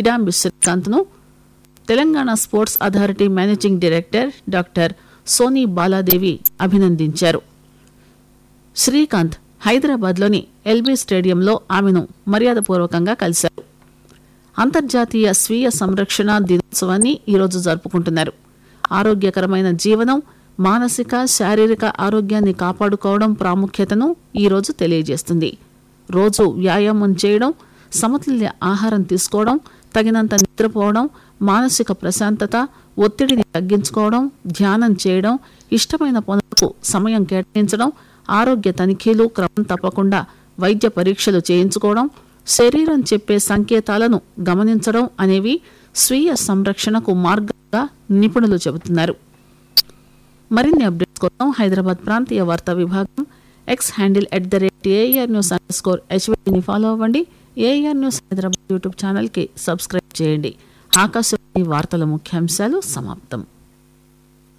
కిడాంబి శ్రీకాంత్ను Telangana sports authority managing director doctor Soni Baladevi అభినందించారు శ్రీకాంత్ హైదరాబాద్లోని ఎల్బీ స్టేడియంలో ఆమెను మర్యాదపూర్వకంగా కలిశారు అంతర్జాతీయ స్వీయ సంరక్షణ దినోత్సవాన్ని ఈరోజు జరుపుకుంటున్నారు ఆరోగ్యకరమైన జీవనం మానసిక శారీరక ఆరోగ్యాన్ని కాపాడుకోవడం ప్రాముఖ్యతను ఈరోజు తెలియజేస్తుంది రోజు వ్యాయామం చేయడం సమతుల్య ఆహారం తీసుకోవడం తగినంత నిద్రపోవడం మానసిక ప్రశాంతత ఒత్తిడిని తగ్గించుకోవడం ధ్యానం చేయడం ఇష్టమైన పనులకు సమయం కేటాయించడం ఆరోగ్య తనిఖీలు క్రమం తప్పకుండా వైద్య పరీక్షలు చేయించుకోవడం శరీరం చెప్పే సంకేతాలను గమనించడం అనేవి స్వీయ సంరక్షణకు మార్గంగా నిపుణులు చెబుతున్నారు మరిన్ని అప్డేట్స్ కోసం హైదరాబాద్ ప్రాంతీయ వార్తా విభాగం X handle at the rate A R news underscore హెచ్వైని ఫాలో అవ్వండి ఏఆర్ న్యూస్ హైదరాబాద్ యూట్యూబ్ ఛానల్కి సబ్స్క్రైబ్ చేయండి ఆకాశవాణి వార్తల ముఖ్యాంశాలు సమాప్తం